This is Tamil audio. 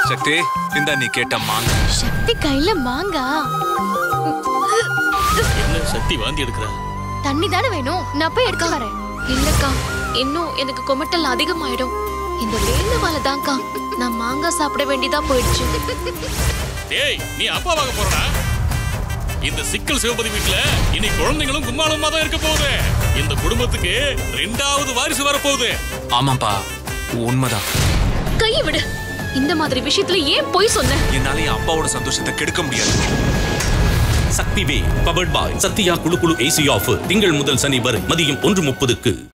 சக்தி இந்த நீ கேட்ட மாங்க சக்தி கையில மாங்கா என்ன சக்தி வாந்தி எடுக்கிறா தண்ணி தானே வேணும் நான் போய் எடுத்து வரேன் இல்லக்கா இன்னும் எனக்கு கொமட்டல் அதிகமாயிடும் இந்த வேலைவால தான்க்கா நான் மாங்காய் சாப்பிட வேண்டியதா போயிடுச்சு டேய் நீ அப்பா வாங்க போறடா இந்த சிக்கல் சிவபதி வீட்ல இனி குழந்தைகளும் கும்மாளமா தான் இருக்க போகுது இந்த குடும்பத்துக்கு ரெண்டாவது வாரிசு வரப்போகுது ஆமாப்பா உண்மைதான் கையை விடு இந்த மாதிரி விஷயத்துல ஏன் பொய் சொன்ன என்னால என் அப்பாவோட சந்தோஷத்தை கெடுக்க முடியாது சக்தி வே பவர்ட் பாய் சத்யா குழு குழு ஏசி ஆஃபர் திங்கள் முதல் சனி வரை மதியம் ஒன்று முப்பதுக்கு